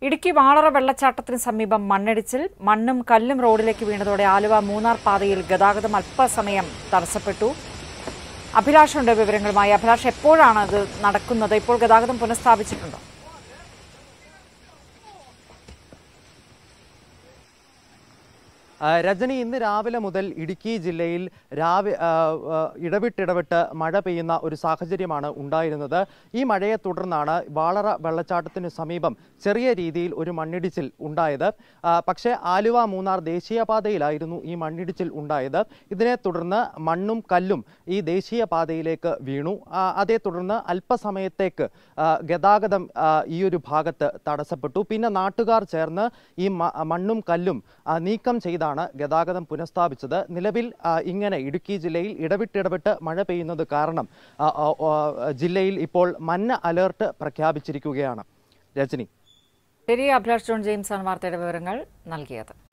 ഇടുക്കി വാളറ വെള്ളച്ചാട്ടത്തിന് സമീപം മണ്ണിടിച്ചിൽ മണ്ണും കല്ലും റോഡിലേക്ക് വീണതോടെ ആലുവ മൂന്നാർ പാതയിൽ ഗതാഗതം അല്പസമയം തടസ്സപ്പെട്ടു അഭിലാഷുണ്ട് വിവരങ്ങളുമായി അഭിലാഷ് എപ്പോഴാണ് ഇത് നടക്കുന്നത് ഇപ്പോൾ ഗതാഗതം പുനഃസ്ഥാപിച്ചിട്ടുണ്ടോ ആ, രജനി ഇന്ന് രാവിലെ മുതൽ ഇടുക്കി ജില്ലയിൽ രാവി ആ, ആ, ഇടവിട്ടിടവിട്ട് മഴ പെയ്യുന്ന ഒരു സാഹചര്യമാണ് ഉണ്ടായിരുന്നത് ഈ മഴയെ തുടർന്നാണ് വാളറ വെള്ളച്ചാട്ടത്തിന് സമീപം ചെറിയ രീതിയിൽ ഒരു മണ്ണിടിച്ചിൽ ഉണ്ടായത് ആ, പക്ഷേ ആലുവ മൂന്നാർ ദേശീയപാതയിലായിരുന്നു ഈ മണ്ണിടിച്ചിൽ ഉണ്ടായത് ഇതിനെ തുടർന്ന് മണ്ണും കല്ലും ഈ ദേശീയപാതയിലേക്ക് വീണു ആ, അതേ തുടർന്ന് അല്പസമയത്തേക്ക് ആ, ഗതാഗതം ആ, ഈ ഒരു ഭാഗത്ത് തടസ്സപ്പെട്ടു പിന്നെ നാട്ടുകാർ ചേർന്ന് ഈ മ- മണ്ണും കല്ലും ആ, നീക്കം ചെയ്താണ് ഗതാഗതം പുനഃസ്ഥാപിച്ചത് നിലവിൽ ആ, ഇങ്ങനെ ഇടുക്കി ജില്ലയിൽ ഇടവിട്ടിടവിട്ട് മഴ പെയ്യുന്നത് കാരണം ആ, ആ, ആ, ജില്ലയിൽ ഇപ്പോൾ മഞ്ഞ അലേർട്ട് പ്രഖ്യാപിച്ചിരിക്കുകയാണ് രജനി ശരി അഭിലാഷ് ജോൺ ജെയിംസ് ആണ് വാർത്തയുടെ വിവരങ്ങൾ നൽകിയത്